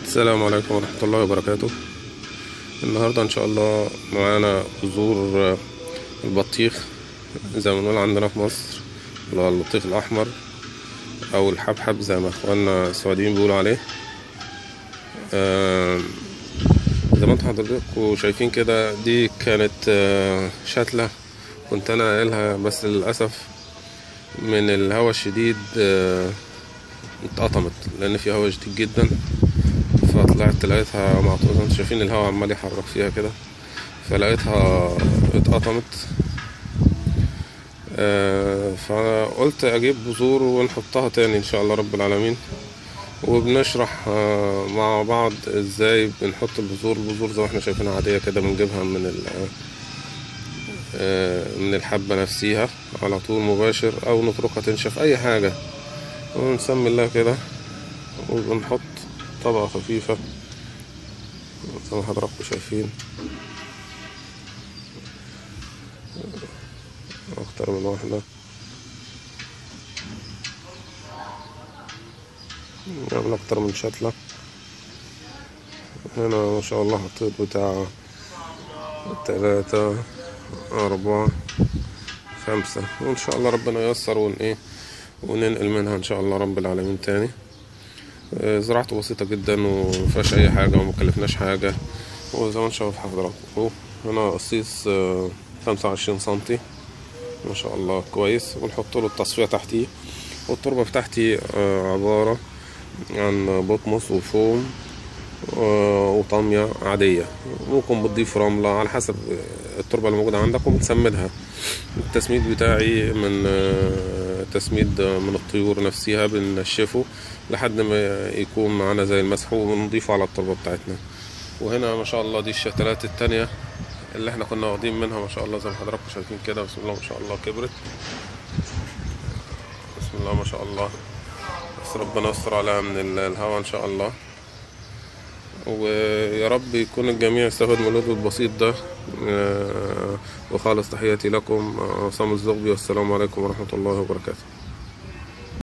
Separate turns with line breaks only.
السلام عليكم ورحمة الله وبركاته النهاردة إن شاء الله معانا بذور البطيخ زي ما بنقول عندنا في مصر اللي هو البطيخ الأحمر أو الحبحب زي ما إخواننا السعوديين بيقولوا عليه آم، زي ما انتوا حضراتكم شايفين كده دي كانت آه، شتلة كنت أنا قايلها بس للأسف من الهواء الشديد آه، اتقطمت لأن في هواء شديد جدا فطلعت لقيتها معطوزة انتوا شايفين الهواء عمال يحرك فيها كده فلقيتها اتقطمت آه، فقلت اجيب بذور ونحطها تاني ان شاء الله رب العالمين وبنشرح آه، مع بعض ازاي بنحط البذور البذور زي ما احنا شايفينها عادية كده بنجيبها من ال آه، من الحبة نفسها على طول مباشر او نتركها تنشف اي حاجة ونسمي الله كده وبنحط طبقة خفيفة زي ما حضراتكم شايفين أكتر من واحدة نعمل أكتر من شتلة هنا ما شاء الله حطيت بتاع تلاتة أربعة خمسة وإن شاء الله ربنا ييسر ون إيه وننقل منها إن شاء الله رب العالمين تاني آه، زراعته بسيطة جدا ومفيهاش أي حاجة ومكلفناش حاجة وزي ما انت شايف حضراتكم اهو هنا قصيص خمسة وعشرين سنتي ما شاء الله كويس ونحط له التصفية تحتيه والتربة بتاعتي آه، عبارة عن بطمس وفوم آه، وطامية عادية ممكن بتضيف رملة على حسب التربة اللي موجودة عندك وبتسمدها التسميد بتاعي من آه، تسميد من الطيور نفسها بننشفه لحد ما يكون معانا زي المسح ونضيفه على التربة بتاعتنا وهنا ما شاء الله دي الشتلات التانية اللي احنا كنا واخدين منها ما شاء الله زي ما حضراتكم شايفين كده بسم الله ما شاء الله كبرت بسم الله ما شاء الله بس ربنا يستر عليها من ال- الهوا ان شاء الله ويا رب يكون الجميع يستفاد من الوجه البسيط ده آه، وخالص تحياتي لكم آه، عصام الزغبي والسلام عليكم ورحمة الله وبركاته